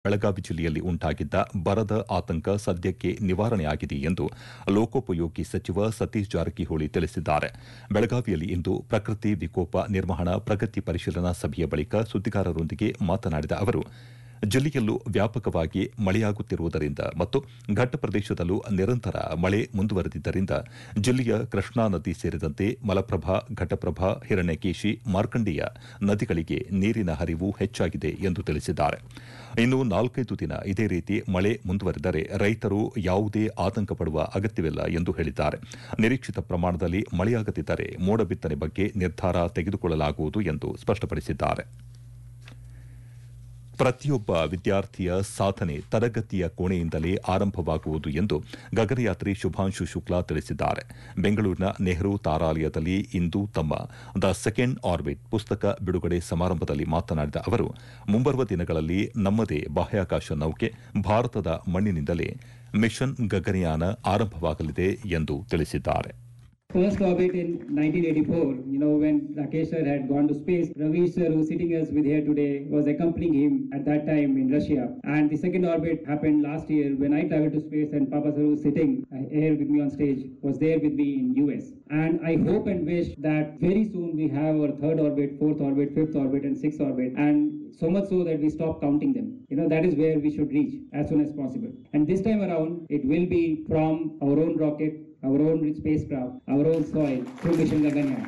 ಬೆಳಗಾವಿ ಜಿಲ್ಲೆಯಲ್ಲಿ ಉಂಟಾಗಿದ್ದ ಬರದ ಆತಂಕ ಸದ್ಯಕ್ಕೆ ನಿವಾರಣೆಯಾಗಿದೆ ಎಂದು ಲೋಕೋಪಯೋಗಿ ಸಚಿವ ಸತೀಶ್ ಜಾರಕಿಹೊಳಿ ತಿಳಿಸಿದ್ದಾರೆ ಬೆಳಗಾವಿಯಲ್ಲಿ ಇಂದು ಪ್ರಕೃತಿ ವಿಕೋಪ ನಿರ್ವಹಣಾ ಪ್ರಗತಿ ಪರಿಶೀಲನಾ ಸಭೆಯ ಬಳಿಕ ಸುದ್ದಿಗಾರರೊಂದಿಗೆ ಮಾತನಾಡಿದ ಅವರು ಜಿಲ್ಲೆಯಲ್ಲೂ ವ್ಯಾಪಕವಾಗಿ ಮಳೆಯಾಗುತ್ತಿರುವುದರಿಂದ ಮತ್ತು ಘಟ್ಟ ಪ್ರದೇಶದಲ್ಲೂ ನಿರಂತರ ಮಳೆ ಮುಂದುವರೆದಿದ್ದರಿಂದ ಜಿಲ್ಲೆಯ ಕೃಷ್ಣಾ ನದಿ ಸೇರಿದಂತೆ ಮಲಪ್ರಭಾ ಘಟಪ್ರಭಾ ಹಿರಣ್ಯಕೇಶಿ ಮಾರ್ಕಂಡೇಯ ನದಿಗಳಿಗೆ ನೀರಿನ ಹರಿವು ಹೆಚ್ಚಾಗಿದೆ ಎಂದು ತಿಳಿಸಿದ್ದಾರೆ ಇನ್ನು ನಾಲ್ಕೈದು ದಿನ ಇದೇ ರೀತಿ ಮಳೆ ಮುಂದುವರೆದರೆ ರೈತರು ಯಾವುದೇ ಆತಂಕ ಪಡುವ ಅಗತ್ಯವಿಲ್ಲ ಎಂದು ಹೇಳಿದ್ದಾರೆ ನಿರೀಕ್ಷಿತ ಪ್ರಮಾಣದಲ್ಲಿ ಮಳೆಯಾಗದಿದ್ದರೆ ಮೋಡ ಬಿತ್ತನೆ ಬಗ್ಗೆ ನಿರ್ಧಾರ ತೆಗೆದುಕೊಳ್ಳಲಾಗುವುದು ಎಂದು ಸ್ಪಷ್ಟಪಡಿಸಿದ್ದಾರೆ ಪ್ರತಿಯೊಬ್ಬ ವಿದ್ಯಾರ್ಥಿಯ ಸಾಧನೆ ತರಗತಿಯ ಕೋಣೆಯಿಂದಲೇ ಆರಂಭವಾಗುವುದು ಎಂದು ಗಗನಯಾತ್ರಿ ಶುಭಾಂಶು ಶುಕ್ಲಾ ತಿಳಿಸಿದ್ದಾರೆ ಬೆಂಗಳೂರಿನ ನೆಹರು ತಾರಾಲಯದಲ್ಲಿ ಇಂದು ತಮ್ಮ ದ ಸೆಕೆಂಡ್ ಆರ್ಬಿಟ್ ಪುಸ್ತಕ ಬಿಡುಗಡೆ ಸಮಾರಂಭದಲ್ಲಿ ಮಾತನಾಡಿದ ಅವರು ಮುಂಬರುವ ದಿನಗಳಲ್ಲಿ ನಮ್ಮದೇ ಬಾಹ್ಯಾಕಾಶ ನೌಕೆ ಭಾರತದ ಮಣ್ಣಿನಿಂದಲೇ ಮಿಷನ್ ಗಗನಯಾನ ಆರಂಭವಾಗಲಿದೆ ಎಂದು ತಿಳಿಸಿದ್ದಾರೆ First orbit in 1984, you know, when Rakesh sir had gone to space, Ravi sir, who's sitting us with here today, was accompanying him at that time in Russia. And the second orbit happened last year when I traveled to space and Papa sir, who's sitting uh, here with me on stage, was there with me in US. And I hope and wish that very soon we have our third orbit, fourth orbit, fifth orbit, and sixth orbit. And so much so that we stop counting them. You know, that is where we should reach as soon as possible. And this time around, it will be from our own rocket, our own spacecraft, our own soil through Mission Gaganyaan.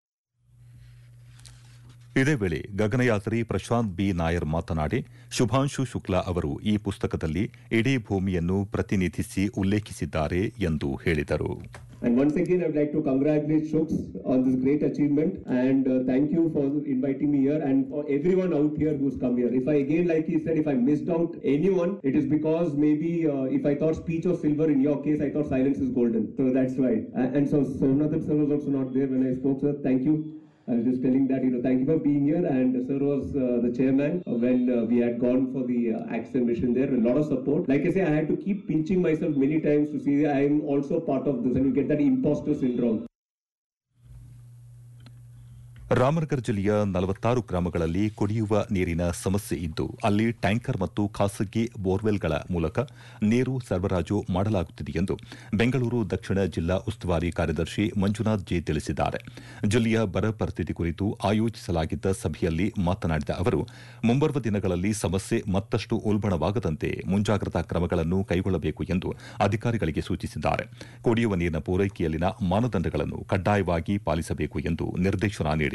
ಇದೇ ವೇಳೆ ಗಗನಯಾತ್ರಿ Prashant B Nair ಮಾತನಾಡಿ ಶುಭಾಂಶು ಶುಕ್ಲಾ ಅವರು ಈ ಪುಸ್ತಕದಲ್ಲಿ ಇಡೀ ಭೂಮಿಯನ್ನು ಪ್ರತಿನಿಧಿಸಿ ಉಲ್ಲೇಖಿಸಿದ್ದಾರೆ ಎಂದು ಹೇಳಿದರು And once again, I would like to congratulate Shooks on this great achievement and uh, thank you for inviting me here and for everyone out here who's come here. If I again, like he said, if I missed out anyone, it is because maybe uh, if I thought speech was silver, in your case, I thought silence is golden. So that's why. And, and so Somnathan sir was also not there when I spoke, sir. Thank you. I was just telling that, you know, thank you for being here. And sir was uh, the chairman when uh, we had gone for the uh, action mission there. A lot of support. Like I say, I had to keep pinching myself many times to see I am also part of this and you get that imposter syndrome. Ramanagara ಜಿಲ್ಲೆಯ ನಲವತ್ತಾರು ಗ್ರಾಮಗಳಲ್ಲಿ ಕುಡಿಯುವ ನೀರಿನ ಸಮಸ್ಯೆ ಇದ್ದು ಅಲ್ಲಿ tanker ಮತ್ತು ಖಾಸಗಿ ಬೋರ್ವೆಲ್ಗಳ ಮೂಲಕ ನೀರು ಸರಬರಾಜು ಮಾಡಲಾಗುತ್ತಿದೆ ಎಂದು ಬೆಂಗಳೂರು ದಕ್ಷಿಣ ಜಿಲ್ಲಾ ಉಸ್ತುವಾರಿ ಕಾರ್ಯದರ್ಶಿ ಮಂಜುನಾಥ್ ಜೆ ತಿಳಿಸಿದ್ದಾರೆ ಜಿಲ್ಲೆಯ ಬರ ಪರಿಸ್ಥಿತಿ ಕುರಿತು ಆಯೋಜಿಸಲಾಗಿದ್ದ ಸಭೆಯಲ್ಲಿ ಮಾತನಾಡಿದ ಅವರು ಮುಂಬರುವ ದಿನಗಳಲ್ಲಿ ಸಮಸ್ಯೆ ಮತ್ತಷ್ಟು ಉಲ್ಬಣವಾಗದಂತೆ ಮುಂಜಾಗ್ರತಾ ಕ್ರಮಗಳನ್ನು ಕೈಗೊಳ್ಳಬೇಕು ಎಂದು ಅಧಿಕಾರಿಗಳಿಗೆ ಸೂಚಿಸಿದ್ದಾರೆ ಕುಡಿಯುವ ನೀರಿನ ಪೂರೈಕೆಯಲ್ಲಿನ ಮಾನದಂಡಗಳನ್ನು ಕಡ್ಡಾಯವಾಗಿ ಪಾಲಿಸಬೇಕು ಎಂದು ನಿರ್ದೇಶನ ನೀಡಿದ್ದಾರೆ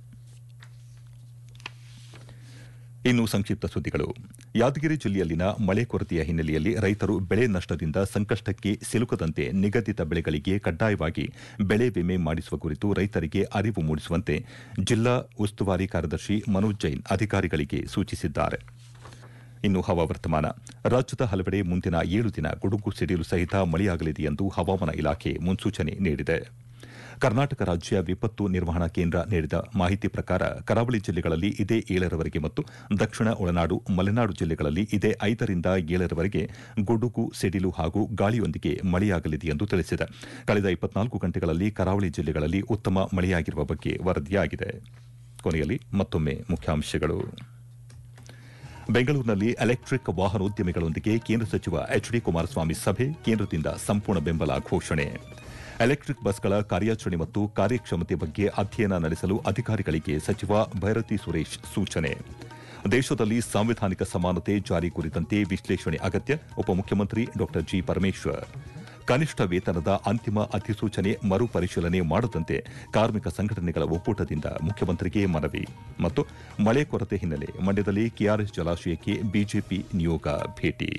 ಇನ್ನು ಸಂಕ್ಷಿಪ್ತ ಸುದ್ದಿಗಳು ಯಾದಗಿರಿ ಜಿಲ್ಲೆಯಲ್ಲಿನ ಮಳೆ ಕೊರತೆಯ ಹಿನ್ನೆಲೆಯಲ್ಲಿ ರೈತರು ಬೆಳೆ ನಷ್ಟದಿಂದ ಸಂಕಷ್ಟಕ್ಕೆ ಸಿಲುಕದಂತೆ ನಿಗದಿತ ಬೆಳೆಗಳಿಗೆ ಕಡ್ಡಾಯವಾಗಿ ಬೆಳೆ ವಿಮೆ ಮಾಡಿಸುವ ಕುರಿತು ರೈತರಿಗೆ ಅರಿವು ಮೂಡಿಸುವಂತೆ ಜಿಲ್ಲಾ ಉಸ್ತುವಾರಿ ಕಾರ್ಯದರ್ಶಿ ಮನೋಜ್ ಜೈನ್ ಅಧಿಕಾರಿಗಳಿಗೆ ಸೂಚಿಸಿದ್ದಾರೆ ಇನ್ನು ಹವಾವರ್ತಮಾನ ರಾಜ್ಯದ ಹಲವೆಡೆ ಮುಂದಿನ ಏಳು ದಿನ ಗುಡುಗು ಸಿಡಿಲು ಸಹಿತ ಮಳೆಯಾಗಲಿದೆ ಎಂದು ಹವಾಮಾನ ಇಲಾಖೆ ಮುನ್ಸೂಚನೆ ನೀಡಿದೆ ಕರ್ನಾಟಕ ರಾಜ್ಯ ವಿಪತ್ತು ನಿರ್ವಹಣಾ ಕೇಂದ್ರ ನೀಡಿದ ಮಾಹಿತಿ ಪ್ರಕಾರ ಕರಾವಳಿ ಜಿಲ್ಲೆಗಳಲ್ಲಿ ಇದೇ ಏಳರವರೆಗೆ ಮತ್ತು ದಕ್ಷಿಣ ಒಳನಾಡು ಮಲೆನಾಡು ಜಿಲ್ಲೆಗಳಲ್ಲಿ ಇದೇ ಐದರಿಂದ ಏಳರವರೆಗೆ ಗುಡುಗು ಸಿಡಿಲು ಹಾಗೂ ಗಾಳಿಯೊಂದಿಗೆ ಮಳೆಯಾಗಲಿದೆ ಎಂದು ತಿಳಿಸಿದೆ ಕಳೆದ ಇಪ್ಪತ್ನಾಲ್ಕು ಗಂಟೆಗಳಲ್ಲಿ ಕರಾವಳಿ ಜಿಲ್ಲೆಗಳಲ್ಲಿ ಉತ್ತಮ ಮಳೆಯಾಗಿರುವ ಬಗ್ಗೆ ವರದಿಯಾಗಿದೆ ಕೊನೆಯಲ್ಲಿ ಮತ್ತೊಮ್ಮೆ ಮುಖ್ಯಾಂಶಗಳು ಬೆಂಗಳೂರಿನಲ್ಲಿ ಎಲೆಕ್ಟ್ರಿಕ್ ವಾಹನೋದ್ಯಮಿಗಳೊಂದಿಗೆ ಕೇಂದ್ರ ಸಚಿವ ಎಚ್ ಡಿ ಕುಮಾರಸ್ವಾಮಿ ಸಭೆ ಕೇಂದ್ರದಿಂದ ಸಂಪೂರ್ಣ ಬೆಂಬಲ ಘೋಷಣೆ ಎಲೆಕ್ಟ್ರಿಕ್ ಬಸ್ಗಳ ಕಾರ್ಯಾಚರಣೆ ಮತ್ತು ಕಾರ್ಯಕ್ಷಮತೆ ಬಗ್ಗೆ ಅಧ್ಯಯನ ನಡೆಸಲು ಅಧಿಕಾರಿಗಳಿಗೆ ಸಚಿವ ಭೈರತಿ ಸುರೇಶ್ ಸೂಚನೆ ದೇಶದಲ್ಲಿ ಸಾಂವಿಧಾನಿಕ ಸಮಾನತೆ ಜಾರಿ ಕುರಿತಂತೆ ವಿಶ್ಲೇಷಣೆ ಅಗತ್ಯ ಉಪಮುಖ್ಯಮಂತ್ರಿ ಡಾ ಜಿ ಪರಮೇಶ್ವರ್ ಕನಿಷ್ಠ ವೇತನದ ಅಂತಿಮ ಅಧಿಸೂಚನೆ ಮರುಪರಿಶೀಲನೆ ಮಾಡದಂತೆ ಕಾರ್ಮಿಕ ಸಂಘಟನೆಗಳ ಒಕ್ಕೂಟದಿಂದ ಮುಖ್ಯಮಂತ್ರಿಗೆ ಮನವಿ ಮತ್ತು ಮಳೆ ಕೊರತೆ ಹಿನ್ನೆಲೆ ಮಂಡ್ಯದಲ್ಲಿ ಕೆಆರ್ಎಸ್ ಜಲಾಶಯಕ್ಕೆ ಬಿಜೆಪಿ ನಿಯೋಗ ಭೇಟಿ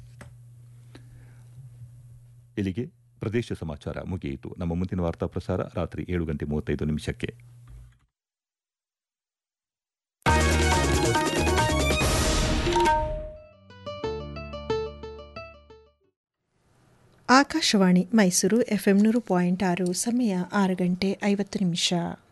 ಇಲ್ಲಿಗೆ ಪ್ರದೇಶ ಸಮಾಚಾರ ಮುಗಿಯಿತು ನಮ್ಮ ಮುಂದಿನ ವಾರ್ತಾ ಪ್ರಸಾರ ರಾತ್ರಿ ಏಳು ಗಂಟೆ ಮೂವತ್ತೈದು ನಿಮಿಷಕ್ಕೆ ಆಕಾಶವಾಣಿ ಮೈಸೂರು ಎಫ್ಎಂ ನೂರು ಪಾಯಿಂಟ್ ಆರು ಸಮಯ ಆರು ಗಂಟೆ ಐವತ್ತು ನಿಮಿಷ